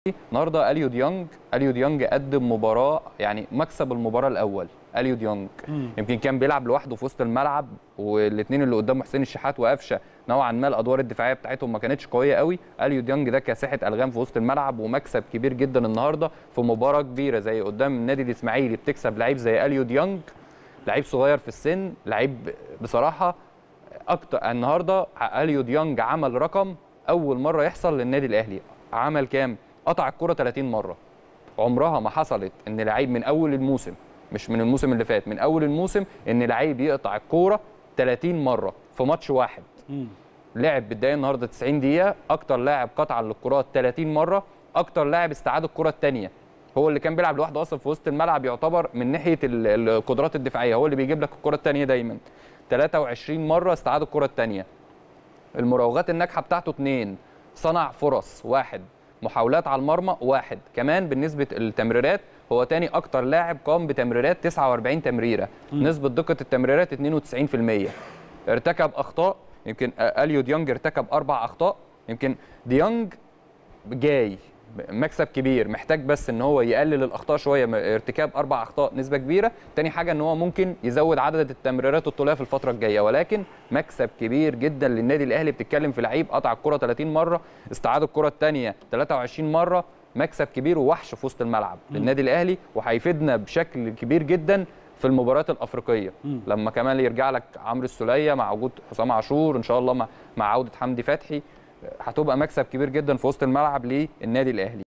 النهارده اليو ديانج اليو ديانج قدم مباراه يعني مكسب المباراه الاول اليو ديانج يمكن كان بيلعب لوحده في وسط الملعب والاثنين اللي قدامه حسين الشحات وقفشه نوعا ما الادوار الدفاعيه بتاعتهم ما كانتش قويه قوي اليو ديانج ده كساحه الغام في وسط الملعب ومكسب كبير جدا النهارده في مباراه كبيره زي قدام النادي الاسماعيلي بتكسب لعيب زي اليو ديانج لعيب صغير في السن لعيب بصراحه اكتر النهارده اليو ديانج عمل رقم اول مره يحصل للنادي الاهلي عمل كام قطع الكره 30 مره عمرها ما حصلت ان لعيب من اول الموسم مش من الموسم اللي فات من اول الموسم ان لعيب يقطع الكوره 30 مره في ماتش واحد لعب بالدقيقه النهارده 90 دقيقه اكتر لاعب قطعا للكرات 30 مره اكتر لاعب استعاد الكره الثانيه هو اللي كان بيلعب لوحده اصلا في وسط الملعب يعتبر من ناحيه ال- القدرات الدفاعيه هو اللي بيجيب لك الكره الثانيه دايما 23 مره استعاد الكره الثانيه المراوغات الناجحه بتاعته اثنين صنع فرص واحد محاولات على المرمى واحد كمان بالنسبه للتمريرات هو تاني اكتر لاعب قام بتمريرات 49 تمريره نسبه دقه التمريرات 92% ارتكب اخطاء يمكن اليو ديونج ارتكب اربع اخطاء يمكن ديونج جاي مكسب كبير محتاج بس ان هو يقلل الاخطاء شويه م- ارتكاب اربع اخطاء نسبه كبيره تاني حاجه ان هو ممكن يزود عدد التمريرات الطوليه في الفتره الجايه ولكن مكسب كبير جدا للنادي الاهلي بتتكلم في لعيب قطع الكره 30 مره استعاد الكره الثانيه 23 مره مكسب كبير ووحش في وسط الملعب للنادي الاهلي وهيفيدنا بشكل كبير جدا في المباريات الافريقيه لما كمان يرجع لك عمرو السوليه مع وجود حسام عاشور ان شاء الله مع مع عوده حمدي فتحي هتبقى مكسب كبير جدا في وسط الملعب للنادي الاهلي